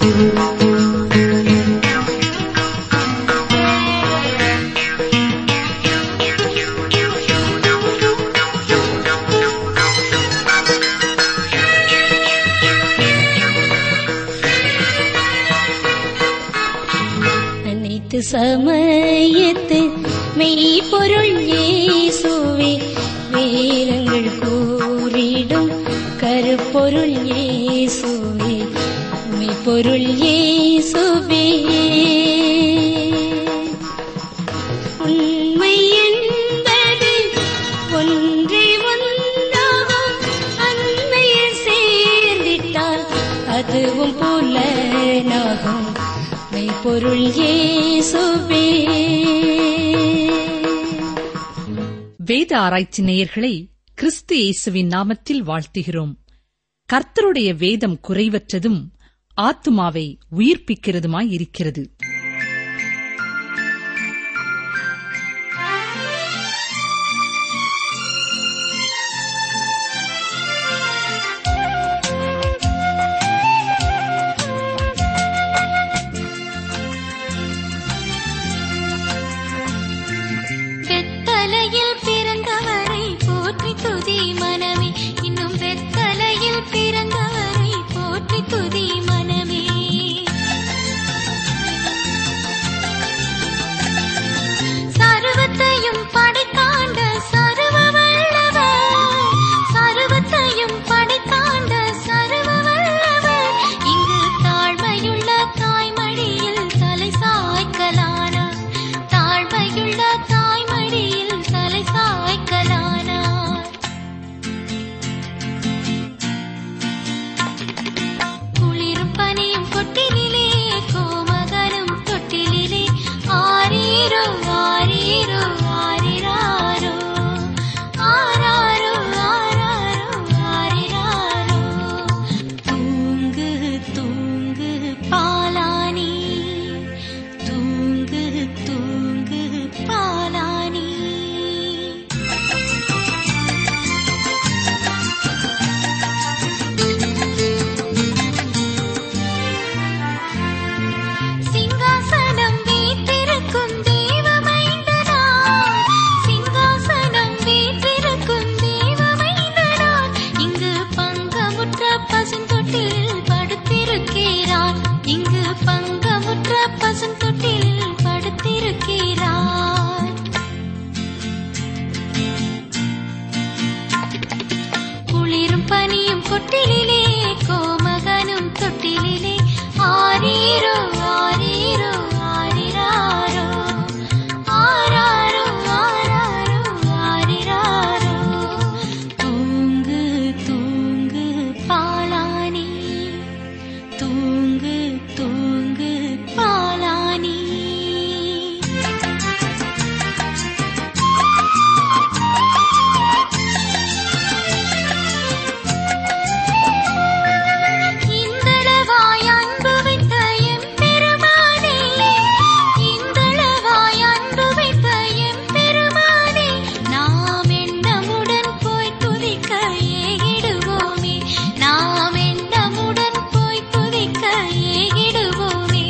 அனைத்து சமயத்து மெய்ப்பொருள் இயேசுவே வேதங்கள் கூறிடும் கருப்பொருள் இயேசுவே மெய்ப்பொருள் இயேசுவே உண்மை என்பது ஒன்றே ஒன்றாகும் அன்னையில் சேர்ந்திட்டால் அதுவும் புலனாகும் மெய்ப்பொருள் இயேசுவே வேத ஆராய்ச்சி நேயர்களை கிறிஸ்து இயேசுவின் நாமத்தில் வாழ்த்துகிறோம் கர்த்தருடைய வேதம் குறைவற்றதும் ஆத்துமாவை உயிர்ப்பிக்கிறதுமாய் இருக்கிறது வெத்தலையில் பிறந்தவரை போற்றி துதி மனமே இன்னும் வெத்தலையில் பிறந்தவரை போற்றி துதி மனமே சர்வத்தையும் படைத்தாண்ட சர்வ வல்லவர் சர்வத்தையும் படைத்தாண்ட சர்வ வல்லவர் இங்கு தாழ்மையுள்ள தாய்மடியில் தலை சாய்க்கலானார் தாழ்மையுள்ள தாய்மடியில் தலை சாய்க்கலானார் குளிரும் பனியும் கொட்டினிலே கோமகனும் தொட்டிலே ஆரீரோ ஆரீரோ ஆரிராரோ ஆராரோ ஆராரோ ஆரிராரோ தூங்கு தூங்கு பாலானி தூங்கு தூங்கு பாலானி சிங்காசனம் வீற்றிருக்கும் தெய்வமைந்தனார் சிங்காசனம் வீற்றிருக்கும் தெய்வமைந்தனார் இங்கு பங்கமுற்ற பசுந்தொட்டில் படுத்திருக்கிறார் இங்கு பங்கமுற்ற பசுந்தொட்டில் படுத்திருக்கிறார் குளிரும் பனியும் கொட்டிலே கோமகனும் தொட்டிலே ஆரீரோ ஆரீரோ ஆரிராரோ ஆராரோ ஆராரோ ஆரிராரோ தூங்கு தூங்கு பாலானி தூங்கு தூங்கு பாலானி இந்தளவாய் அன்பு வைத்த எம்பெருமானே இந்தளவாய் அன்பு வைத்த எம்பெருமானே நாம் எண்ணமுடன் போய் துதிக்க ஏகிடுவோமே நாம் எண்ணமுடன் போய் துதிக்க ஏகிடுவோமே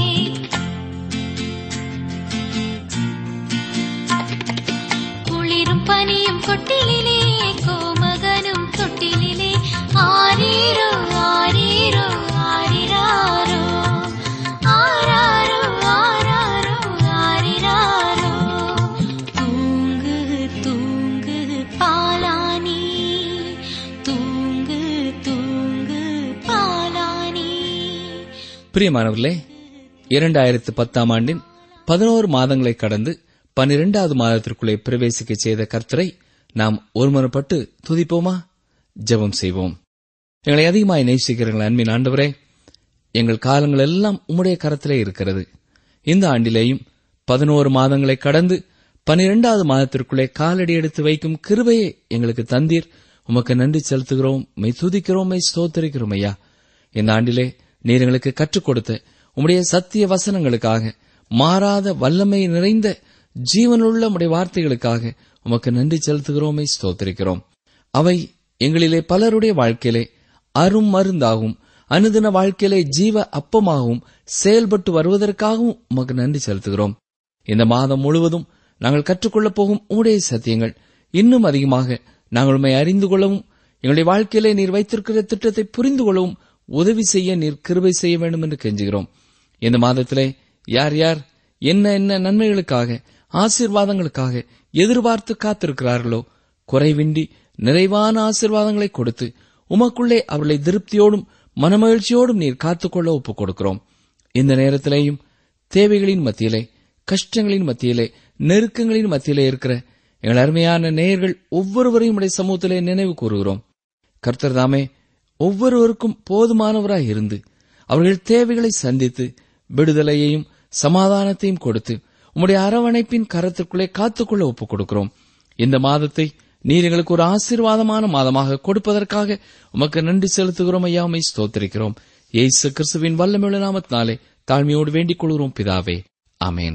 குளிரும் பனியும் கொட்டிலே கோமகனும் தொட்டிலே ஆரீரோ ஆரீரோ ஆரிராரோ ஆராரோ ஆராரோ ஆரிராரோ தூங்கு தூங்கு பாலானி தூங்கு தூங்கு பாலானி பிரியமானவர்களே இரண்டாயிரத்து பத்தாம் ஆண்டின் பதினோரு மாதங்களை கடந்து பன்னிரெண்டாவது மாதத்திற்குள்ளே பிரவேசிக்க செய்த கர்த்தரை நாம் ஒருமனப்பட்டு துதிப்போமா ஜெபம் செய்வோம் எங்களை அதிகமாய் நேசிக்கிறீர்கள் அன்பின் ஆண்டவரே எங்கள் காலங்கள் எல்லாம் உம்முடைய கரத்திலே இருக்கிறது இந்த ஆண்டிலேயும் பதினோரு மாதங்களை கடந்து பனிரெண்டாவது மாதத்திற்குள்ளே காலடி எடுத்து வைக்கும் கிருபையை எங்களுக்கு தந்தீர் உமக்கு நன்றி செலுத்துகிறோம் மெய் துதிக்கிறோம் மெய் ஸ்தோத்தரிக்கிறோம் ஐயா இந்த ஆண்டிலே நீர் எங்களுக்கு கற்றுக் கொடுத்த உம்முடைய சத்திய வசனங்களுக்காக மாறாத வல்லமை நிறைந்த ஜீவனுள்ள உம்முடைய வார்த்தைகளுக்காக உமக்கு நன்றி செலுத்துகிறோமே ஸ்தோத்திரிக்கிறோம் அவை எங்களிலே பலருடைய வாழ்க்கையிலே அரும் மருந்தாகும் அனுதின வாழ்க்கையிலே ஜீவ அப்பமாகவும் செயல்பட்டு வருவதற்காகவும் உமக்கு நன்றி செலுத்துகிறோம் இந்த மாதம் முழுவதும் நாங்கள் கற்றுக்கொள்ளப் போகும் உம்முடைய சத்தியங்கள் இன்னும் அதிகமாக நாங்கள் உண்மை அறிந்து கொள்ளவும் எங்களுடைய வாழ்க்கையிலே நீர் வைத்திருக்கிற திட்டத்தை புரிந்து கொள்ளவும் உதவி செய்ய நீர் கிருபை செய்ய வேண்டும் என்று கெஞ்சுகிறோம் இந்த மாதத்திலே யார் யார் என்ன என்ன நன்மைகளுக்காக ஆசீர்வாதங்களுக்காக எதிர்பார்த்து காத்திருக்கிறார்களோ குறைவின்றி நிறைவான ஆசீர்வாதங்களை கொடுத்து உமக்குள்ளே அவர்களை திருப்தியோடும் மனமகிழ்ச்சியோடும் நீர் காத்துக்கொள்ள ஒப்புக் கொடுக்கிறோம் இந்த நேரத்திலேயும் தேவைகளின் மத்தியிலே கஷ்டங்களின் மத்தியிலே நெருக்கங்களின் மத்தியிலே இருக்கிற எங்கள் அருமையான நேயர்கள் ஒவ்வொருவரையும் உடைய சமூகத்திலே நினைவு கூறுகிறோம் கர்த்தர் தாமே ஒவ்வொருவருக்கும் போதுமானவராய் இருந்து அவர்கள் தேவைகளை சந்தித்து விடுதலையையும் சமாதானத்தையும் கொடுத்து உம்முடைய அரவணைப்பின் கரத்திற்குள்ளே காத்துக்கொள்ள ஒப்புக் கொடுக்கிறோம் இந்த மாதத்தை நீர் எங்களுக்கு ஒரு ஆசீர்வாதமான மாதமாக கொடுப்பதற்காக உமக்கு நன்றி செலுத்துகிறோம் ஐயா உம்மை ஸ்தோத்திரிக்கிறோம் இயேசு கிறிஸ்துவின் வல்லமையுள்ள நாமத்தினாலே தாழ்மையோடு வேண்டிக் கொள்கிறோம் பிதாவே ஆமேன்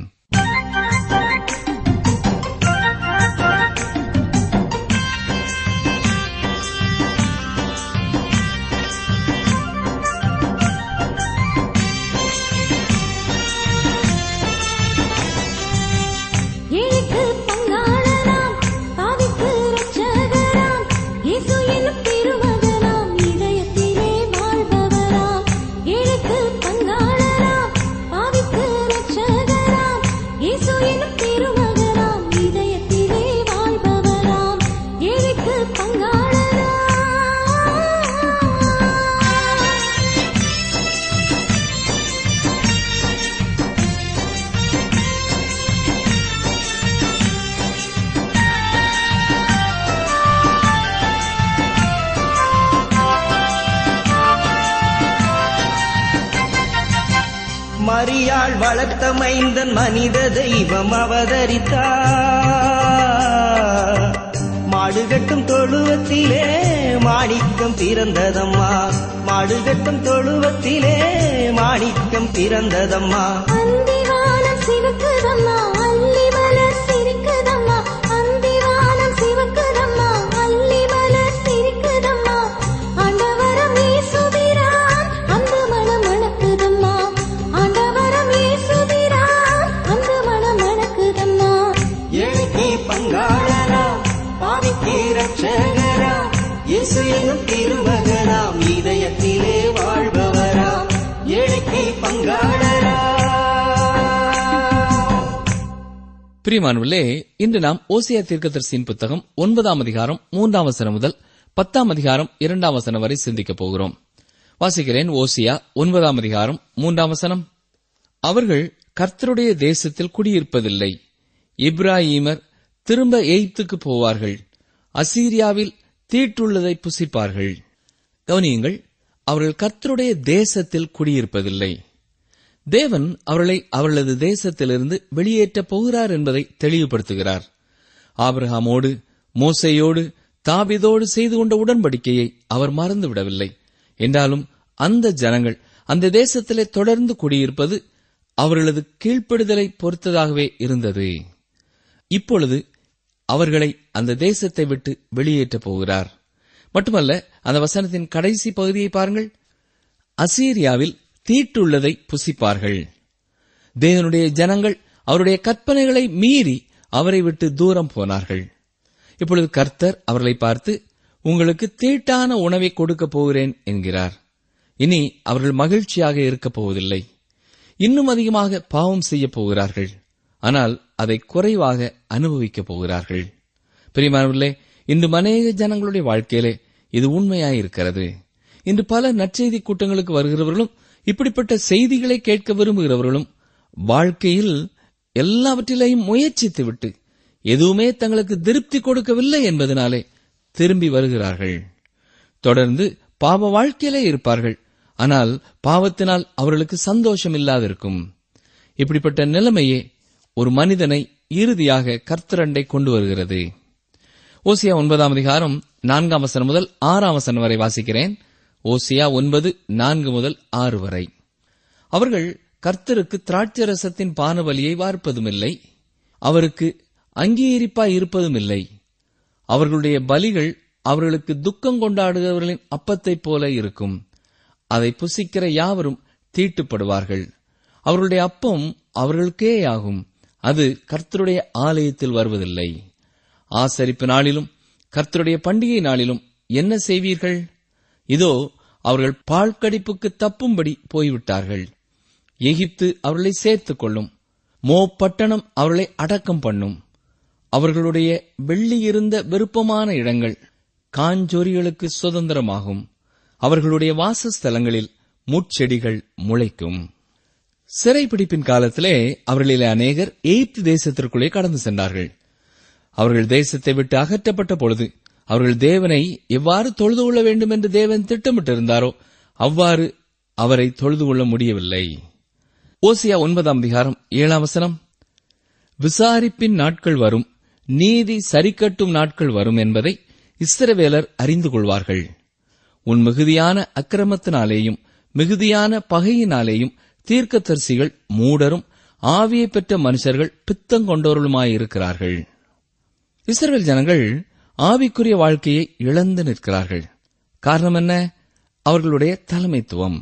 ஏழைக்கு பங்காளராம் பாவிக்கு இரட்சகராம் இயேசு என்னும் திருமகனாம் இதயத்திலே வாழ்பவராம் ஏழைக்கு பங்காளராம் பாவிக்கு இரட்சகராம் இயேசு என்னும் திருமகனாம் இதயத்திலே வாழ்பவராம் ஏழைக்கு பங்காளராம் மரியாள் வளர்த்த மைந்தன் மனித தெய்வம் அவதரித்தார் மாடுகட்டும் தொழுவத்திலே மாணிக்கம் பிறந்ததம்மா மாடுகட்டும் தொழுவத்திலே மாணிக்கம் பிறந்ததம்மா அந்திவானம் சிவக்குதம்மா அள்ளி மலர் சிரிக்குதம்மா அந்திவானம் சிவக்குதம்மா அள்ளி மலர் சிரிக்குதம்மா ஆண்டவரம் இயேசுபிரான் அந்த மனம் மணக்குதம்மா ஆண்டவரம் இயேசுபிரான் அந்த மனம் மணக்குதம்மா ஏழைக்கு பங்காளரா பாவிக்கு ரட்சகரா இயேசு என்னும் திருமகனாம் இதயத்திலே வாழ்பவராம் ஏழைக்கு பங்காளரா பிரியமானவர்களே இன்று நாம் ஓசியா தீர்க்கதரிசியின் புத்தகம் ஒன்பதாம் அதிகாரம் மூன்றாம் வசனம் முதல் பத்தாம் அதிகாரம் இரண்டாம் வசனம் வரை சிந்திக்கப் போகிறோம் வாசிக்கிறேன் ஓசியா ஒன்பதாம் அதிகாரம் மூன்றாம் வசனம் அவர்கள் கர்த்தருடைய தேசத்தில் குடியிருப்பதில்லை இப்ராஹீமர் திரும்ப எய்த்துக்கு போவார்கள் அசீரியாவில் தீட்டுள்ளதை புசிப்பார்கள் கவனியுங்கள் அவர்கள் கர்த்தருடைய தேசத்தில் குடியிருப்பதில்லை தேவன் அவர்களை அவர்களது தேசத்திலிருந்து வெளியேற்றப் போகிறார் என்பதை தெளிவுபடுத்துகிறார் ஆபிரகாமோடு மோசையோடு தாபிதோடு செய்து கொண்ட உடன்படிக்கையை அவர் மறந்துவிடவில்லை என்றாலும் அந்த ஜனங்கள் அந்த தேசத்திலே தொடர்ந்து குடியிருப்பது அவர்களது கீழ்ப்படுதலை பொறுத்ததாகவே இருந்தது இப்பொழுது அவர்களை அந்த தேசத்தை விட்டு வெளியேற்றப் போகிறார் மட்டுமல்ல அந்த வசனத்தின் கடைசி பகுதியை பாருங்கள் அசீரியாவில் தீட்டுள்ளதை புசிப்பார்கள் தேவனுடைய ஜனங்கள் அவருடைய கற்பனைகளை மீறி அவரை விட்டு தூரம் போனார்கள் இப்பொழுது கர்த்தர் அவர்களை பார்த்து உங்களுக்கு தீட்டான உணவை கொடுக்கப் போகிறேன் என்கிறார் இனி அவர்கள் மகிழ்ச்சியாக இருக்கப் போவதில்லை இன்னும் அதிகமாக பாவம் செய்யப் போகிறார்கள் ஆனால் அதை குறைவாக அனுபவிக்கப் போகிறார்கள் பிரியமானவர்களே இன்று அநேக ஜனங்களுடைய வாழ்க்கையிலே இது உண்மையாயிருக்கிறது இன்று பல நற்செய்தி கூட்டங்களுக்கு வருகிறவர்களும் இப்படிப்பட்ட செய்திகளை கேட்க விரும்புகிறவர்களும் வாழ்க்கையில் எல்லாவற்றிலையும் முயற்சித்துவிட்டு எதுவுமே தங்களுக்கு திருப்தி கொடுக்கவில்லை என்பதனாலே திரும்பி வருகிறார்கள் தொடர்ந்து பாவ வாழ்க்கையிலே இருப்பார்கள் ஆனால் பாவத்தினால் அவர்களுக்கு சந்தோஷம் இல்லாதிருக்கும் இப்படிப்பட்ட நிலைமையே ஒரு மனிதனை இறுதியாக கர்த்தரண்டை கொண்டு வருகிறது ஓசியா ஒன்பதாம் அதிகாரம் நான்காம் வசனம் முதல் ஆறாம் வசனம் வரை வாசிக்கிறேன் ஓசியா ஒன்பது நான்கு முதல் ஆறு வரை அவர்கள் கர்த்தருக்கு திராட்சரசத்தின் பானபலியை வார்ப்பதுமில்லை அவருக்கு அங்கீகரிப்பாய் இருப்பதுமில்லை அவர்களுடைய பலிகள் அவர்களுக்கு துக்கம் கொண்டாடுகிறவர்களின் அப்பத்தைப் போல இருக்கும் அதை புசிக்கிற யாவரும் தீட்டுப்படுவார்கள் அவர்களுடைய அப்பம் அவர்களுக்கேயாகும் அது கர்த்தருடைய ஆலயத்தில் வருவதில்லை ஆசரிப்பு நாளிலும் கர்த்தருடைய பண்டிகை நாளிலும் என்ன செய்வீர்கள் இதோ அவர்கள் பாழ்கடிப்புக்கு தப்பும்படி போய்விட்டார்கள் எகிப்து அவர்களை சேர்த்துக் கொள்ளும் மோ பட்டணம் அவர்களை அடக்கம் பண்ணும் அவர்களுடைய வெள்ளி இருந்த விருப்பமான இடங்கள் காஞ்சொரிகளுக்கு சுதந்திரமாகும் அவர்களுடைய வாசஸ்தலங்களில் முட்செடிகள் முளைக்கும் சிறைப்பிடிப்பின் காலத்திலே அவர்களிலே அநேகர் எய்ப்து தேசத்திற்குள்ளே கடந்து சென்றார்கள் அவர்கள் தேசத்தை விட்டு அகற்றப்பட்ட பொழுது அவர்கள் தேவனை எவ்வாறு தொழுது கொள்ள வேண்டும் என்று தேவன் திட்டமிட்டிருந்தாரோ அவ்வாறு அவரை தொழுது கொள்ள முடியவில்லை ஓசியா ஒன்பதாம் அதிகாரம் ஏழாம் வசனம் விசாரிப்பின் நாட்கள் வரும் நீதி சரிக்கட்டும் நாட்கள் வரும் என்பதை இஸ்ரவேலர் அறிந்து கொள்வார்கள் உன் மிகுதியான அக்கிரமத்தினாலேயும் மிகுதியான பகையினாலேயும் தீர்க்கதரிசிகள் மூடரும் ஆவியை பெற்ற மனுஷர்கள் பித்தங்கொண்டவர்களுமாயிருக்கிறார்கள் இஸ்ரவேல் ஜனங்கள் ஆவிக்குரிய வாழ்க்கையை இழந்து நிற்கிறார்கள் காரணம் என்ன அவர்களுடைய தலைமைத்துவம்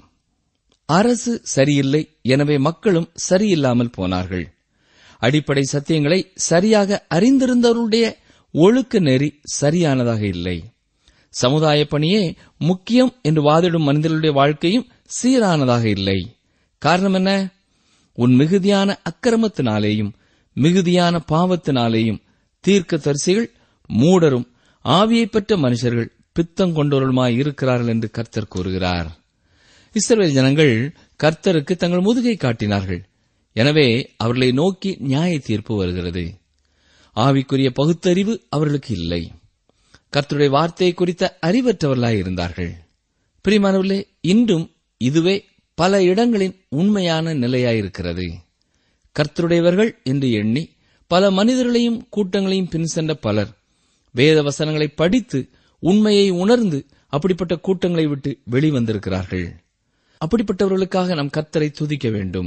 அரசு சரியில்லை எனவே மக்களும் சரியில்லாமல் போனார்கள் அடிப்படை சத்தியங்களை சரியாக அறிந்திருந்தவர்களுடைய ஒழுக்க நெறி சரியானதாக இல்லை சமுதாய பணியே முக்கியம் என்று வாதிடும் மனிதர்களுடைய வாழ்க்கையும் சீரானதாக இல்லை காரணம் என்ன உன் மிகுதியான அக்கிரமத்தினாலேயும் மிகுதியான பாவத்தினாலேயும் தீர்க்க தரிசிகள் மூடரும் ஆவியை பெற்ற மனுஷர்கள் பித்தம் கொண்டவர்களுமாய் இருக்கிறார்கள் என்று கர்த்தர் கூறுகிறார் இஸ்ரவேல் ஜனங்கள் கர்த்தருக்கு தங்கள் முதுகை காட்டினார்கள் எனவே அவர்களை நோக்கி நியாய தீர்ப்பு வருகிறது ஆவிக்குரிய பகுத்தறிவு அவர்களுக்கு இல்லை கர்த்தருடைய வார்த்தையை குறித்த அறிவற்றவர்களாய் இருந்தார்கள் பிரிமானவர்களே இன்றும் இதுவே பல இடங்களின் உண்மையான நிலையாயிருக்கிறது கர்த்தருடையவர்கள் என்று எண்ணி பல மனிதர்களையும் கூட்டங்களையும் பின் சென்ற பலர் வேத வசனங்களை படித்து உண்மையை உணர்ந்து அப்படிப்பட்ட கூட்டங்களை விட்டு வெளிவந்திருக்கிறார்கள் அப்படிப்பட்டவர்களுக்காக நாம் கர்த்தரை துதிக்க வேண்டும்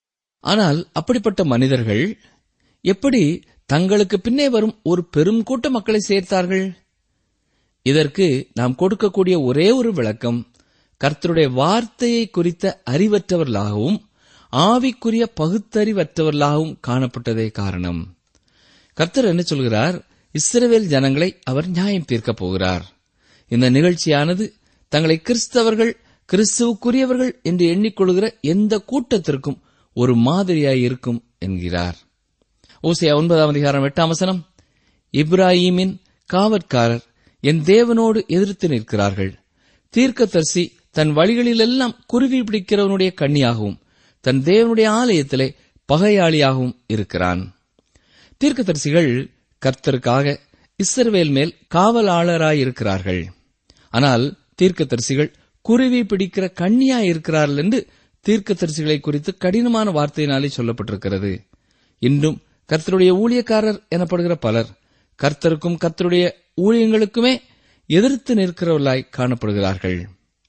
ஆனால் அப்படிப்பட்ட மனிதர்கள் எப்படி தங்களுக்கு பின்னே வரும் ஒரு பெரும் கூட்ட மக்களை சேர்த்தார்கள் இதற்கு நாம் கொடுக்கக்கூடிய ஒரே ஒரு விளக்கம் கர்த்தருடைய வார்த்தையை குறித்த அறிவற்றவர்களாகவும் ஆவிக்குரிய பகுத்தறிவற்றவர்களாகவும் காணப்பட்டதே காரணம் கர்த்தர் என்ன சொல்கிறார் இஸ்ரவேல் ஜனங்களை அவர் நியாயம் தீர்க்கப் போகிறார் இந்த நிகழ்ச்சியானது தங்களை கிறிஸ்தவர்கள் கிறிஸ்துவுக்குரியவர்கள் என்று எண்ணிக்கொள்கிற எந்த கூட்டத்திற்கும் ஒரு மாதிரியாய் இருக்கும் என்கிறார் ஓசியா ஒன்பதாம் அதிகாரம் எட்டாம் வசனம் இப்ராஹீமின் காவற்காரர் என் தேவனோடு எதிர்த்து நிற்கிறார்கள் தீர்க்கதரிசி தன் வழிகளிலெல்லாம் குருவி பிடிக்கிறவனுடைய கண்ணியாகவும் தன் தேவனுடைய ஆலயத்திலே பகையாளியாகவும் இருக்கிறான் தீர்க்கதரிசிகள் கர்த்தருக்காக இஸ்ரவேல் மேல் காவலாளராயிருக்கிறார்கள் ஆனால் தீர்க்கதரிசிகள் குருவி பிடிக்கிற கண்ணியாயிருக்கிறார்கள் என்று தீர்க்கதரிசிகளை குறித்து கடினமான வார்த்தையினாலே சொல்லப்பட்டிருக்கிறது இன்றும் கர்த்தருடைய ஊழியக்காரர் எனப்படுகிற பலர் கர்த்தருக்கும் கர்த்தருடைய ஊழியங்களுக்குமே எதிர்த்து நிற்கிறவர்களாய் காணப்படுகிறார்கள்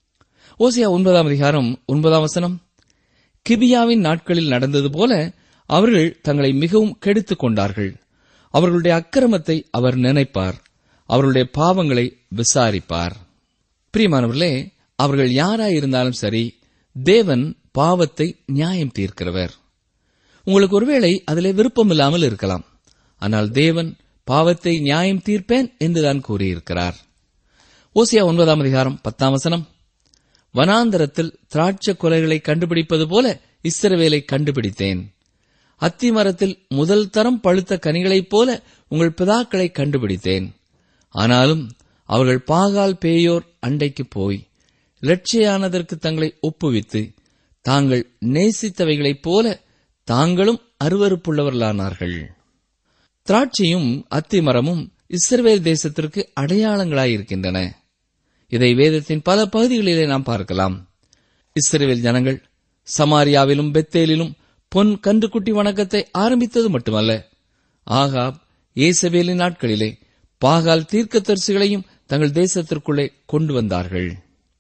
ஓசியா ஒன்பதாம் அதிகாரம் ஒன்பதாம் வசனம் கிபியாவின் நாட்களில் நடந்தது போல அவர்கள் தங்களை மிகவும் கெடுத்துக் கொண்டார்கள் அவர்களுடைய அக்கிரமத்தை அவர் நினைப்பார் அவர்களுடைய பாவங்களை விசாரிப்பார் பிரியமானவர்களே அவர்கள் யாராயிருந்தாலும் சரி தேவன் பாவத்தை நியாயம் தீர்க்கிறவர் உங்களுக்கு ஒருவேளை அதிலே விருப்பம் இல்லாமல் இருக்கலாம் ஆனால் தேவன் பாவத்தை நியாயம் தீர்ப்பேன் என்றுதான் கூறியிருக்கிறார் ஓசியா ஒன்பதாம் அதிகாரம் பத்தாம் வசனம் வனாந்தரத்தில் திராட்சை கொலைகளை கண்டுபிடிப்பது போல இஸ்ரவேலை கண்டுபிடித்தேன் அத்தி மரத்தில் முதல் தரம் பழுத்த கனிகளைப் போல உங்கள் பிதாக்களை கண்டுபிடித்தேன் ஆனாலும் அவர்கள் பாகால் பேயோர் அண்டைக்கு போய் லட்சியானதற்கு தங்களை ஒப்புவித்து தாங்கள் நேசித்தவைகளைப் போல தாங்களும் அருவறுப்புள்ளவர்களானார்கள் திராட்சையும் அத்தி மரமும் இஸ்ரவேல் தேசத்திற்கு அடையாளங்களாயிருக்கின்றன இதை வேதத்தின் பல பகுதிகளிலே நாம் பார்க்கலாம் இஸ்ரவேல் ஜனங்கள் சமாரியாவிலும் பெத்தேலிலும் பொன் கன்றுக்குட்டி வணக்கத்தை ஆரம்பித்தது மட்டுமல்ல ஆகாப் ஏசவேலின் நாட்களிலே பாகால் தீர்க்கதரிசிகளையும் தங்கள் தேசத்திற்குள்ளே கொண்டு வந்தார்கள்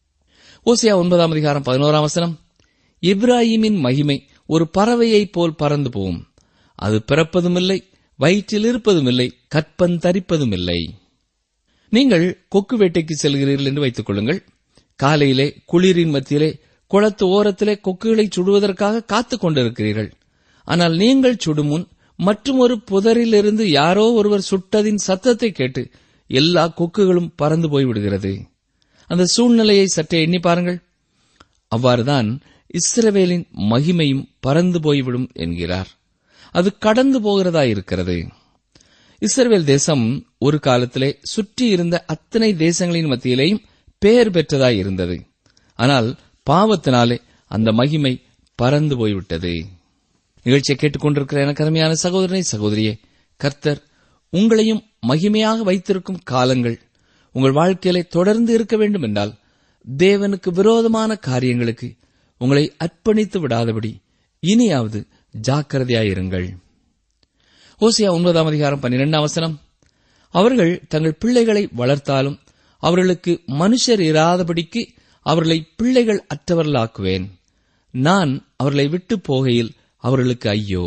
ஓசியா ஒன்பதாம் அதிகாரம் பதினோராம் வசனம் இப்ராஹிமின் மகிமை ஒரு பறவையைப் போல் பறந்து போகும் அது பிறப்பதுமில்லை வயிற்றில் இருப்பதுமில்லை கற்பந்தரிப்பதுமில்லை நீங்கள் கொக்கு வேட்டைக்கு செல்கிறீர்கள் என்று வைத்துக் கொள்ளுங்கள் காலையிலே குளிரின் மத்தியிலே குளத்து ஓரத்திலே கொக்குகளை சுடுவதற்காக காத்துக் கொண்டிருக்கிறீர்கள் ஆனால் நீங்கள் சுடும் முன் மற்றும் ஒரு புதரிலிருந்து யாரோ ஒருவர் சுட்டதின் சத்தத்தை கேட்டு எல்லா கொக்குகளும் பறந்து போய்விடுகிறது அந்த சூழ்நிலையை சற்றே எண்ணி பாருங்கள் அவ்வாறுதான் இஸ்ரவேலின் மகிமையும் பறந்து போய்விடும் என்கிறார் அது கடந்து போகிறதா இருக்கிறது இஸ்ரவேல் தேசம் ஒரு காலத்திலே சுற்றி இருந்த அத்தனை தேசங்களின் மத்தியிலேயும் பெயர் பெற்றதாய் இருந்தது ஆனால் பாவத்தினாலே அந்த மகிமை பறந்து போய்விட்டது நிகழ்ச்சியை கேட்டுக்கொண்டிருக்கிற எனக்கு அருமையான சகோதரனை சகோதரியே கர்த்தர் உங்களையும் மகிமையாக வைத்திருக்கும் காலங்கள் உங்கள் வாழ்க்கையிலே தொடர்ந்து இருக்க வேண்டும் என்றால் தேவனுக்கு விரோதமான காரியங்களுக்கு உங்களை அர்ப்பணித்து விடாதபடி இனியாவது ஜாக்கிரதையாயிருங்கள் ஓசியா ஒன்பதாம் அதிகாரம் பன்னிரெண்டாம் வசனம் அவர்கள் தங்கள் பிள்ளைகளை வளர்த்தாலும் அவர்களுக்கு மனுஷர் இராதபடிக்கு அவர்களை பிள்ளைகள் அற்றவர்களாக்குவேன் நான் அவர்களை விட்டு போகையில் அவர்களுக்கு ஐயோ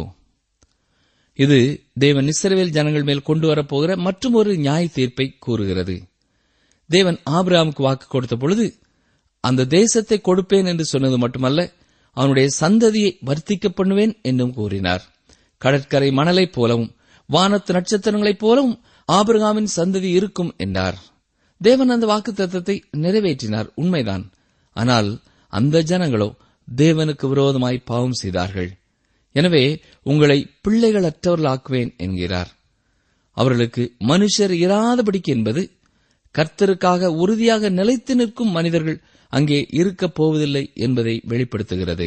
இது தேவன் இஸ்ரவேல் ஜனங்கள் மேல் கொண்டு வரப்போகிற மற்றும் ஒரு நியாய தீர்ப்பை கூறுகிறது தேவன் ஆபிரகாமுக்கு வாக்கு கொடுத்த பொழுது அந்த தேசத்தை கொடுப்பேன் என்று சொன்னது மட்டுமல்ல அவனுடைய சந்ததியை வர்த்திக்க பண்ணுவேன் என்றும் கூறினார் கடற்கரை மணலைப் போலவும் வானத்து நட்சத்திரங்களைப் போலவும் ஆபிரகாமின் சந்ததி இருக்கும் என்றார் தேவன் அந்த வாக்கு தத்தத்தை நிறைவேற்றினார் உண்மைதான் ஆனால் அந்த ஜனங்களோ தேவனுக்கு விரோதமாய் பாவம் செய்தார்கள் எனவே உங்களை பிள்ளைகளற்றவர்களாக்குவேன் என்கிறார் அவர்களுக்கு மனுஷர் இராதபடிக்கு என்பது கர்த்தருக்காக உறுதியாக நிலைத்து நிற்கும் மனிதர்கள் அங்கே இருக்கப் போவதில்லை என்பதை வெளிப்படுத்துகிறது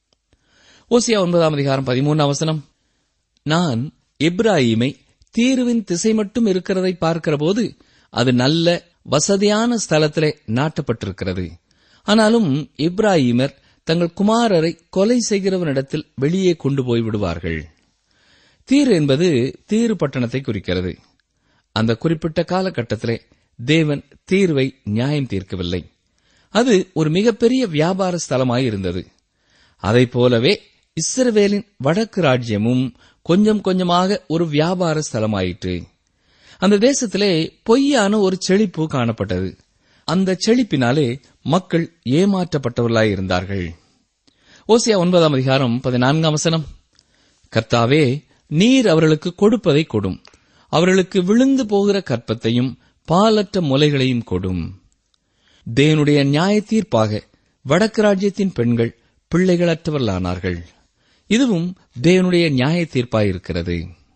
ஓசியா ஒன்பதாம் அதிகாரம் பதிமூணாம் வசனம் நான் எப்ராஹீமை தீருவின் திசை மட்டும் இருக்கிறதை பார்க்கிறபோது அது நல்ல வசதியான ஸ்தலத்திலே நாட்டப்பட்டிருக்கிறது ஆனாலும் இப்ராஹிமர் தங்கள் குமாரரை கொலை செய்கிறவனிடத்தில் வெளியே கொண்டு போய் விடுவார்கள் தீரு என்பது தீரு பட்டணத்தை குறிக்கிறது அந்த குறிப்பிட்ட காலகட்டத்திலே தேவன் தீர்வை நியாயம் தீர்க்கவில்லை அது ஒரு மிகப்பெரிய வியாபார ஸ்தலமாய் இருந்தது அதைப் போலவே இஸ்ரவேலின் வடக்கு ராஜ்யமும் கொஞ்சம் கொஞ்சமாக ஒரு வியாபார ஸ்தலமாயிற்று அந்த தேசத்திலே பொய்யான ஒரு செழிப்பு காணப்பட்டது அந்த செழிப்பினாலே மக்கள் ஏமாற்றப்பட்டவர்களாய் இருந்தார்கள் ஓசியா ஒன்பதாம் அதிகாரம் பதினான்காம் வசனம் கர்த்தாவே நீர் அவர்களுக்கு கொடுப்பதை கொடும் அவர்களுக்கு விழுந்து போகிற கற்பத்தையும் பாலற்ற முலைகளையும் கொடும் தேவனுடைய நியாய தீர்ப்பாக வடக்கு ராஜ்யத்தின் பெண்கள் பிள்ளைகளற்றவர்களானார்கள் இதுவும் தேவனுடைய நியாய தீர்ப்பாயிருக்கிறது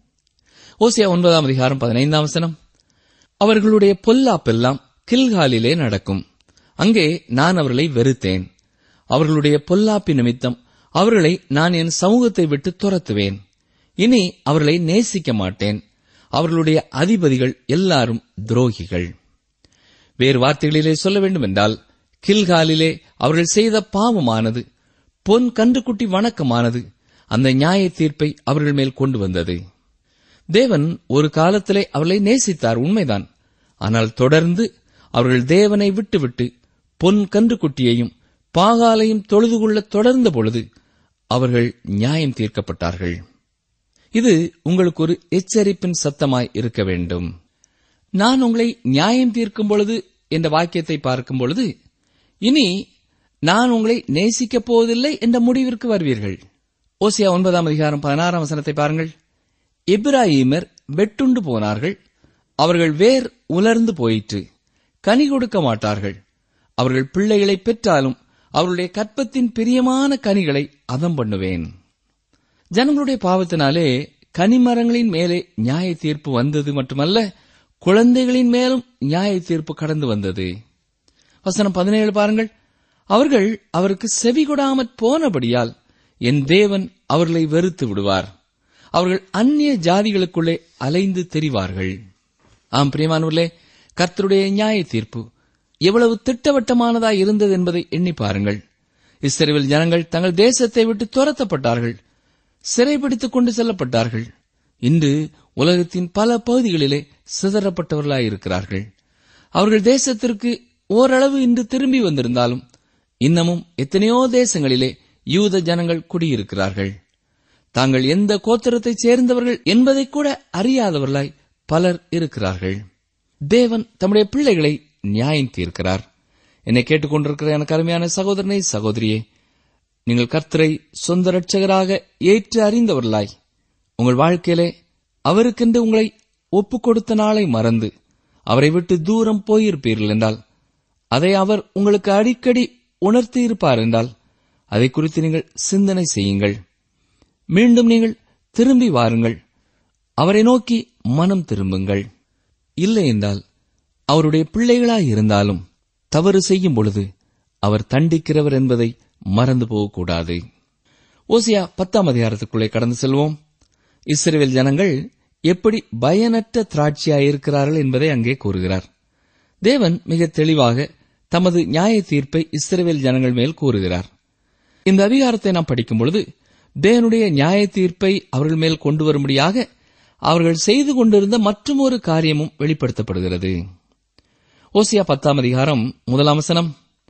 ஓசியா ஒன்பதாம் அதிகாரம் பதினைந்தாம் வசனம் அவர்களுடைய பொல்லாப்பெல்லாம் கில்காலிலே நடக்கும் அங்கே நான் அவர்களை வெறுத்தேன் அவர்களுடைய பொல்லாப்பி நிமித்தம் அவர்களை நான் என் சமூகத்தை விட்டு துரத்துவேன் இனி அவர்களை நேசிக்க மாட்டேன் அவர்களுடைய அதிபதிகள் எல்லாரும் துரோகிகள் வேறு வார்த்தைகளிலே சொல்ல வேண்டுமென்றால் கில்காலிலே அவர்கள் செய்த பாவமானது பொன் கன்றுக்குட்டி வணக்கமானது அந்த நியாய தீர்ப்பை அவர்கள் மேல் கொண்டு வந்தது தேவன் ஒரு காலத்திலே அவர்களை நேசித்தார் உண்மைதான் ஆனால் தொடர்ந்து அவர்கள் தேவனை விட்டுவிட்டு பொன் கன்றுக்குட்டியையும் பாகாலையும் தொழுது கொள்ள தொடர்ந்த பொழுது அவர்கள் நியாயம் தீர்க்கப்பட்டார்கள் இது உங்களுக்கு ஒரு எச்சரிப்பின் சத்தமாய் இருக்க வேண்டும் நான் உங்களை நியாயம் தீர்க்கும் பொழுது என்ற வாக்கியத்தை பார்க்கும் பொழுது இனி நான் உங்களை நேசிக்கப் போவதில்லை என்ற முடிவிற்கு வருவீர்கள் ஓசியா ஒன்பதாம் அதிகாரம் பதினாறாம் வசனத்தை பாருங்கள் எப்ராஹிமர் வெட்டுண்டு போனார்கள் அவர்கள் வேர் உலர்ந்து போயிற்று கனி கொடுக்க மாட்டார்கள் அவர்கள் பிள்ளைகளை பெற்றாலும் அவருடைய கற்பத்தின் பிரியமான கனிகளை அதம் பண்ணுவேன் ஜனங்களுடைய பாவத்தினாலே கனிமரங்களின் மேலே நியாய தீர்ப்பு வந்தது மட்டுமல்ல குழந்தைகளின் மேலும் நியாய தீர்ப்பு கடந்து வந்தது வசனம் பதினேழு பாருங்கள் அவர்கள் அவருக்கு செவி கொடாமற் போனபடியால் என் தேவன் அவர்களை வெறுத்து விடுவார் அவர்கள் அந்நிய ஜாதிகளுக்குள்ளே அலைந்து தெரிவார்கள் ஆம் பிரியமானவர்களே கர்த்தருடைய நியாய தீர்ப்பு எவ்வளவு திட்டவட்டமானதாய் இருந்தது என்பதை எண்ணி பாருங்கள் இஸ்ரேல் ஜனங்கள் தங்கள் தேசத்தை விட்டு துரத்தப்பட்டார்கள் சிறைபிடித்துக் கொண்டு செல்லப்பட்டார்கள் இன்று உலகத்தின் பல பகுதிகளிலே சிதறப்பட்டவர்களாயிருக்கிறார்கள் அவர்கள் தேசத்திற்கு ஓரளவு இன்று திரும்பி வந்திருந்தாலும் இன்னமும் எத்தனையோ தேசங்களிலே யூத ஜனங்கள் குடியிருக்கிறார்கள் தாங்கள் எந்த கோத்திரத்தைச் சேர்ந்தவர்கள் என்பதை கூட அறியாதவர்களாய் பலர் இருக்கிறார்கள் தேவன் தம்முடைய பிள்ளைகளை நியாயம் தீர்க்கிறார் என்னை கேட்டுக்கொண்டிருக்கிற எனக்கு அருமையான சகோதரனை சகோதரியே நீங்கள் கர்த்தரை சொந்த இரட்சகராக ஏற்று அறிந்தவர்களாய் உங்கள் வாழ்க்கையிலே அவருக்கென்று உங்களை ஒப்புக் கொடுத்த நாளை மறந்து அவரை விட்டு தூரம் போயிருப்பீர்கள் என்றால் அதை அவர் உங்களுக்கு அடிக்கடி உணர்த்தி இருப்பார் என்றால் அதை குறித்து நீங்கள் சிந்தனை செய்யுங்கள் மீண்டும் நீங்கள் திரும்பி வாருங்கள் அவரை நோக்கி மனம் திரும்புங்கள் இல்லை என்றால் அவருடைய பிள்ளைகளாய் இருந்தாலும் தவறு செய்யும் பொழுது அவர் தண்டிக்கிறவர் என்பதை மறந்து போகக்கூடாது ஓசியா பத்தாம் அதிகாரத்துக்குள்ளே கடந்து செல்வோம் இஸ்ரேல் ஜனங்கள் எப்படி பயனற்ற திராட்சியாயிருக்கிறார்கள் என்பதை அங்கே கூறுகிறார் தேவன் மிக தெளிவாக தமது நியாய தீர்ப்பை இஸ்ரேல் ஜனங்கள் மேல் கூறுகிறார் இந்த அதிகாரத்தை நாம் படிக்கும் பொழுது தேவனுடைய நியாய தீர்ப்பை அவர்கள் மேல் கொண்டு வரும்படியாக அவர்கள் செய்து கொண்டிருந்த மற்றொரு காரியமும் வெளிப்படுத்தப்படுகிறது ஓசியா பத்தாம் அதிகாரம் முதலாம் வசனம்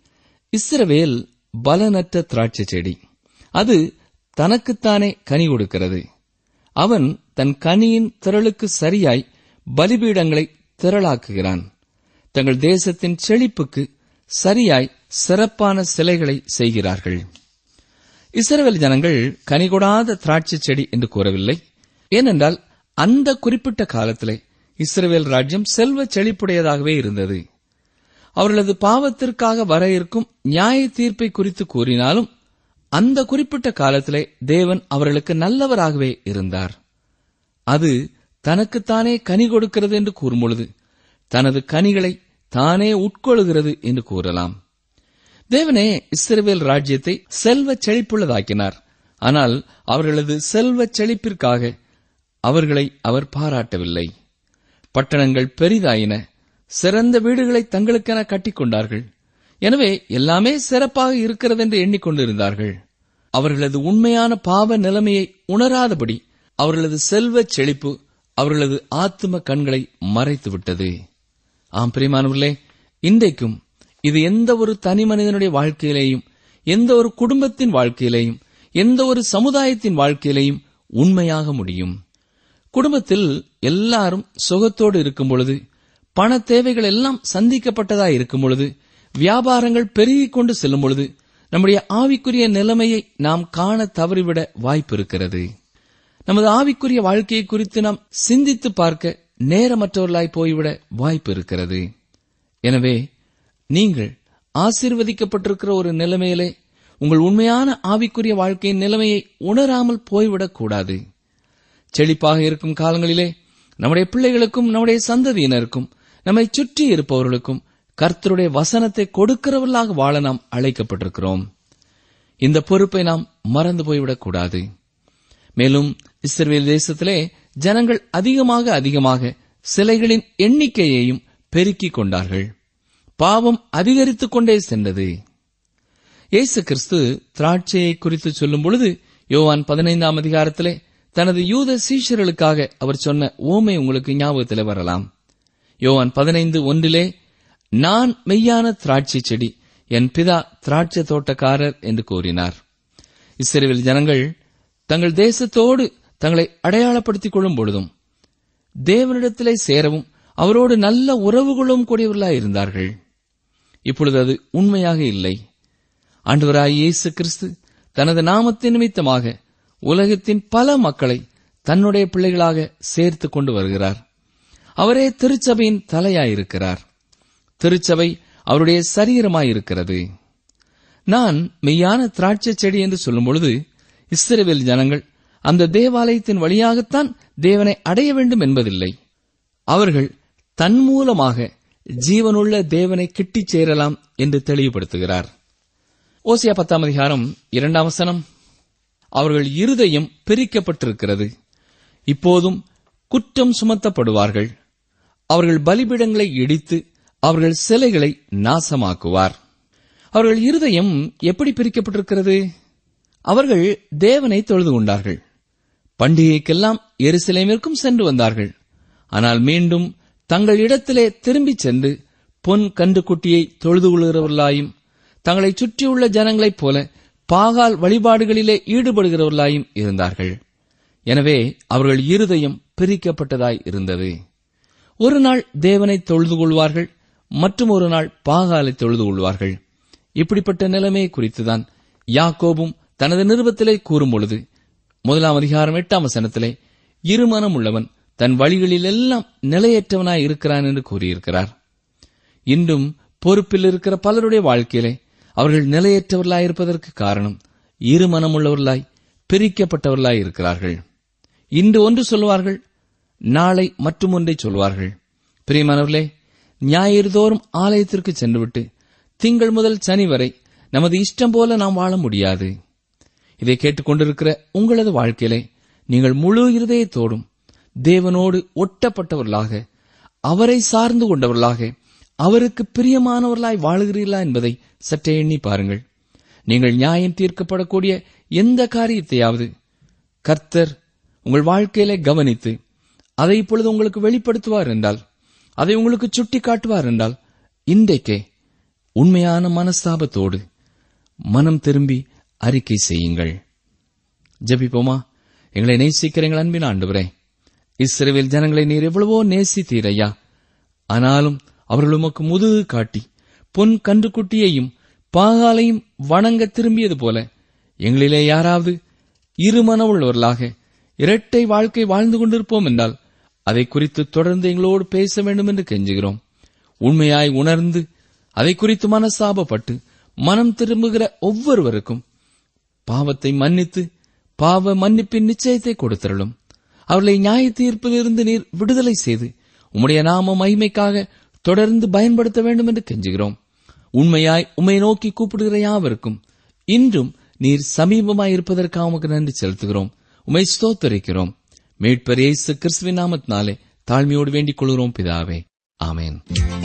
இஸ்ரவேல் பலனற்ற திராட்சை செடி அது தனக்குத்தானே கனி கொடுக்கிறது அவன் தன் கனியின் திரளுக்கு சரியாய் பலிபீடங்களை திரளாக்குகிறான் தங்கள் தேசத்தின் செழிப்புக்கு சரியாய் சிறப்பான சிலைகளை செய்கிறார்கள் இஸ்ரவேல் ஜனங்கள் கனிகொடாத திராட்சை செடி என்று கூறவில்லை ஏனென்றால் அந்த குறிப்பிட்ட காலத்திலே இஸ்ரவேல் ராஜ்யம் செல்வ செழிப்புடையதாகவே இருந்தது அவர்களது பாவத்திற்காக வர இருக்கும் நியாய தீர்ப்பை குறித்து கூறினாலும் அந்த குறிப்பிட்ட காலத்திலே தேவன் அவர்களுக்கு நல்லவராகவே இருந்தார் அது தனக்குத்தானே கனி கொடுக்கிறது என்று கூறும்பொழுது தனது கனிகளை தானே உட்கொள்கிறது என்று கூறலாம் தேவனே இஸ்ரவேல் ராஜ்யத்தை செல்வ செழிப்புள்ளதாக்கினார் ஆனால் அவர்களது செல்வ செழிப்பிற்காக அவர்களை அவர் பாராட்டவில்லை பட்டணங்கள் பெரிதாயின சிறந்த வீடுகளை தங்களுக்கென கட்டிக்கொண்டார்கள் எனவே எல்லாமே சிறப்பாக இருக்கிறது என்று எண்ணிக்கொண்டிருந்தார்கள் அவர்களது உண்மையான பாவ நிலைமையை உணராதபடி அவர்களது செல்வச் செழிப்பு அவர்களது ஆத்தும கண்களை மறைத்துவிட்டது ஆம் பிரியமானவர்களே இன்றைக்கும் இது எந்த ஒரு தனி மனிதனுடைய வாழ்க்கையிலேயும் எந்த ஒரு குடும்பத்தின் வாழ்க்கையிலேயும் எந்த ஒரு சமுதாயத்தின் வாழ்க்கையிலேயும் உண்மையாக முடியும் குடும்பத்தில் எல்லாரும் சுகத்தோடு இருக்கும் பொழுது பண தேவைகள் எல்லாம் சந்திக்கப்பட்டதா இருக்கும் பொழுது வியாபாரங்கள் பெருகிக் கொண்டு செல்லும் பொழுது நம்முடைய ஆவிக்குரிய நிலைமையை நாம் காண தவறிவிட வாய்ப்பு இருக்கிறது நமது ஆவிக்குரிய வாழ்க்கையை குறித்து நாம் சிந்தித்து பார்க்க நேரமற்றவர்களாய் போய்விட வாய்ப்பு இருக்கிறது எனவே நீங்கள் ஆசீர்வதிக்கப்பட்டிருக்கிற ஒரு நிலைமையிலே உங்கள் உண்மையான ஆவிக்குரிய வாழ்க்கையின் நிலைமையை உணராமல் போய்விடக் கூடாது செழிப்பாக இருக்கும் காலங்களிலே நம்முடைய பிள்ளைகளுக்கும் நம்முடைய சந்ததியினருக்கும் நம்மை சுற்றி இருப்பவர்களுக்கும் கர்த்தருடைய வசனத்தை கொடுக்கிறவர்களாக வாழ நாம் அழைக்கப்பட்டிருக்கிறோம் இந்த பொறுப்பை நாம் மறந்து போய்விடக் கூடாது மேலும் இஸ்ரேல் தேசத்திலே ஜனங்கள் அதிகமாக அதிகமாக சிலைகளின் எண்ணிக்கையையும் பெருக்கிக் கொண்டார்கள் பாவம் அதிகரித்துக் கொண்டே சென்றது இயேசு கிறிஸ்து திராட்சையை குறித்து சொல்லும் பொழுது யோவான் பதினைந்தாம் அதிகாரத்திலே தனது யூத சீஷர்களுக்காக அவர் சொன்ன ஓமை உங்களுக்கு ஞாபகத்தில் வரலாம் யோவான் பதினைந்து ஒன்றிலே நான் மெய்யான திராட்சை செடி என் பிதா திராட்சை தோட்டக்காரர் என்று கூறினார் இஸ்ரேல் ஜனங்கள் தங்கள் தேசத்தோடு தங்களை அடையாளப்படுத்திக் கொள்ளும் பொழுதும் தேவனிடத்திலே சேரவும் அவரோடு நல்ல உறவுகளும் கூடியவர்களாய் இருந்தார்கள் இப்பொழுது அது உண்மையாக இல்லை ஆண்டவராய் இயேசு கிறிஸ்து தனது நாமத்தின் நிமித்தமாக உலகத்தின் பல மக்களை தன்னுடைய பிள்ளைகளாக சேர்த்து கொண்டு வருகிறார் அவரே திருச்சபையின் தலையாயிருக்கிறார் திருச்சபை அவருடைய சரீரமாயிருக்கிறது நான் மெய்யான திராட்சை செடி என்று சொல்லும் பொழுது இஸ்ரவேல் ஜனங்கள் அந்த தேவாலயத்தின் வழியாகத்தான் தேவனை அடைய வேண்டும் என்பதில்லை அவர்கள் தன் மூலமாக ஜீவனுள்ள தேவனை கிட்டிச் சேரலாம் என்று தெளிவுபடுத்துகிறார் ஓசியா பத்தாம் அதிகாரம் இரண்டாம் வசனம் அவர்கள் இருதயம் பிரிக்கப்பட்டிருக்கிறது இப்போதும் குற்றம் சுமத்தப்படுவார்கள் அவர்கள் பலிபீடங்களை இடித்து அவர்கள் சிலைகளை நாசமாக்குவார் அவர்கள் இருதயம் எப்படி பிரிக்கப்பட்டிருக்கிறது அவர்கள் தேவனை தொழுது கொண்டார்கள் பண்டிகைக்கெல்லாம் எருசலேமிற்கும் சென்று வந்தார்கள் ஆனால் மீண்டும் தங்கள் இடத்திலே திரும்பிச் சென்று பொன் கன்றுக்குட்டியை தொழுது கொள்கிறவர்களாயும் தங்களை சுற்றியுள்ள ஜனங்களைப் போல பாகால் வழிபாடுகளிலே ஈடுபடுகிறவர்களாயும் இருந்தார்கள் எனவே அவர்கள் இருதயம் பிரிக்கப்பட்டதாய் இருந்தது ஒரு நாள் தேவனை தொழுது கொள்வார்கள் மற்றும் ஒரு நாள் பாகாலை தொழுது கொள்வார்கள் இப்படிப்பட்ட நிலைமை குறித்துதான் யாக்கோபும் தனது நிருபத்திலே கூறும்பொழுது முதலாம் அதிகாரம் எட்டாம் வசனத்திலே இருமனம் உள்ளவன் தன் வழிகளில் எல்லாம் நிலையற்றவனாய் இருக்கிறான் என்று கூறியிருக்கிறார் இன்றும் பொறுப்பில் இருக்கிற பலருடைய வாழ்க்கையிலே அவர்கள் நிலையற்றவர்களாய் இருப்பதற்கு காரணம் இருமனமுள்ளவர்களாய் பிரிக்கப்பட்டவர்களாய் இருக்கிறார்கள் இன்று ஒன்று சொல்வார்கள் நாளை மற்றும் ஒன்றை சொல்வார்கள் பிரியமானவர்களே ஞாயிறு தோறும் ஆலயத்திற்கு சென்றுவிட்டு திங்கள் முதல் சனி வரை நமது இஷ்டம் போல நாம் வாழ முடியாது இதை கேட்டுக்கொண்டிருக்கிற உங்களது வாழ்க்கையிலே நீங்கள் முழு இருதயத்தோடும் தேவனோடு ஒட்டப்பட்டவர்களாக அவரை சார்ந்து கொண்டவர்களாக அவருக்கு பிரியமானவர்களாய் வாழுகிறீர்களா என்பதை சற்றே எண்ணி பாருங்கள் நீங்கள் நியாயம் தீர்க்கப்படக்கூடிய எந்த காரியத்தையாவது கர்த்தர் உங்கள் வாழ்க்கையிலே கவனித்து அதை இப்பொழுது உங்களுக்கு வெளிப்படுத்துவார் என்றால் அதை உங்களுக்கு சுட்டி காட்டுவார் என்றால் இன்றைக்கே உண்மையான மனஸ்தாபத்தோடு மனம் திரும்பி அறிக்கை செய்யுங்கள் ஜெபிப்போமா எங்களை நேசிக்கிற எங்கள் அன்பின் ஆண்டவரே இஸ்ரவேல் ஜனங்களை நீர் எவ்வளவோ நேசித்தீர் ஐயா ஆனாலும் அவர்கள் உமக்கு முதுகு காட்டி பொன் கன்றுக்குட்டியையும் பாகாலையும் வணங்க திரும்பியது போல எங்களிலே யாராவது இருமன உள்ளவர்களாக இரட்டை வாழ்க்கை வாழ்ந்து கொண்டிருப்போம் என்றால் அதை குறித்து தொடர்ந்து எங்களோடு பேச வேண்டும் என்று கெஞ்சுகிறோம் உண்மையாய் உணர்ந்து அதை குறித்து மனசாபப்பட்டு மனம் திரும்புகிற ஒவ்வொருவருக்கும் பாவத்தை மன்னித்து பாவ மன்னிப்பின் நிச்சயத்தை கொடுத்தருளும் அவர்களை நியாய தீர்ப்பிலிருந்து நீர் விடுதலை செய்து உம்முடைய நாம மகிமைக்காக தொடர்ந்து பயன்படுத்த வேண்டும் என்று கெஞ்சுகிறோம் உண்மையாய் உம்மை நோக்கி கூப்பிடுகிற யாவருக்கும் இன்றும் நீர் சமீபமாய் இருப்பதற்காக உமக்கு நன்றி செலுத்துகிறோம் உம்மை ஸ்தோத்தரிக்கிறோம் மீட்பர் இயேசு கிறிஸ்துவின் நாமத்தினாலே தாழ்மையோடு வேண்டிக் கொள்கிறோம் பிதாவே ஆமென்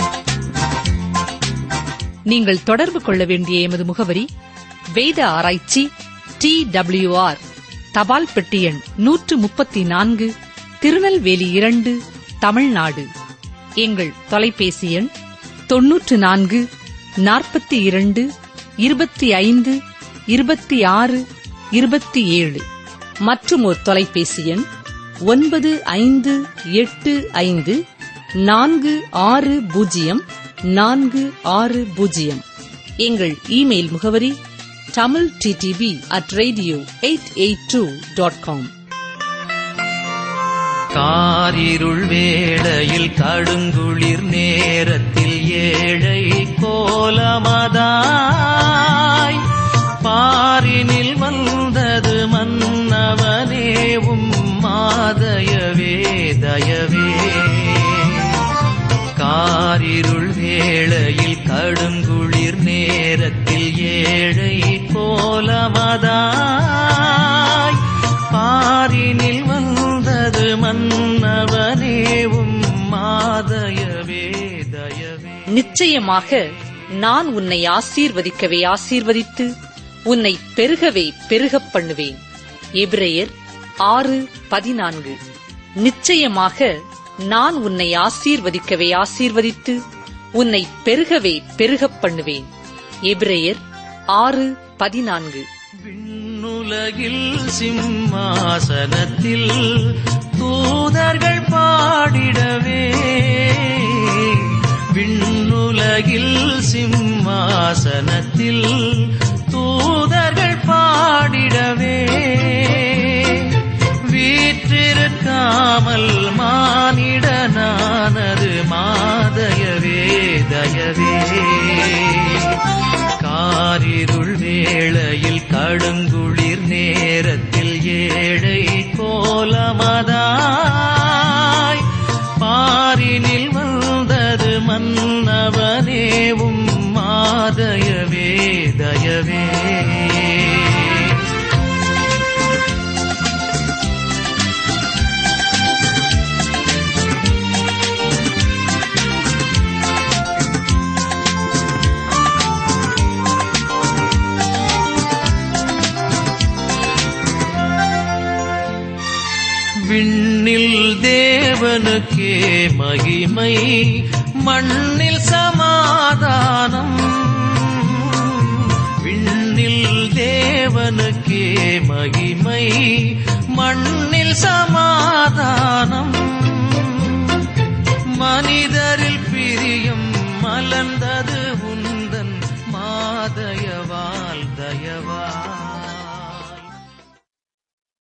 நீங்கள் தொடர்பு கொள்ள வேண்டிய எமது முகவரி வேத ஆராய்ச்சி டி ஆர் தபால் பெட்டி எண் நூற்று முப்பத்தி நான்கு திருநெல்வேலி இரண்டு தமிழ்நாடு எங்கள் தொலைபேசி எண் தொன்னூற்று நான்கு நாற்பத்தி இரண்டு இருபத்தி ஐந்து இருபத்தி ஆறு இருபத்தி ஏழு மற்றும் ஒரு தொலைபேசி எண் ஒன்பது ஐந்து எட்டு ஐந்து நான்கு ஆறு பூஜ்ஜியம் நான்கு ஆறு பூஜ்ஜியம் எங்கள் இமெயில் முகவரி Tamil DTP at radio eight eight two dot com காரிருள் வேளையில் கடுங்குளிர் நேரத்தில் ஏழை கோலமதாய் பாரினில் வந்தது மன்னவனேவும் மாதயவே தயவே காரிருள் வேளையில் கடுங்குளிர் நேரத்தில் ஏழை கோலமதாய் பாரினில் வந்தது மன்னவனேவும் மாதயவே தயவே நிச்சயமாக நான் உன்னை ஆசீர்வதிக்கவே ஆசீர்வதித்து உன்னை பெருகவே பெருகப் பண்ணுவேன் எபிரெயர் ஆறு பதினான்கு நிச்சயமாக நான் உன்னை ஆசீர்வதிக்கவே ஆசீர்வதித்து உன்னை பெருகவே பெருகப் பண்ணுவேன் எபிரெயர் ஆறு பதினான்கு விண்ணுலகில் சிம்மாசனத்தில் தூதர்கள் பாடிடவே விண்ணுலகில் சிம்மாசனத்தில் தூதர்கள் பாடிடவே வீற்றிருக்காமல் மானிடனானது மாதயவே தயவே காரிருள் வேளையில் கடுங்குளிர் நேரத்தில் ஏழை கோலமதாய் பாரினில் வந்தது மன்னவனேவும் மாதயவே தயவே விண்ணில் தேவனுக்கே மகிமை மண்ணில் சமாதானம் விண்ணில் தேவனுக்கே மகிமை மண்ணில் சமாதானம் மனிதரில் பிரியம் மலர்ந்தது உந்தன் மாதயவால் தயவா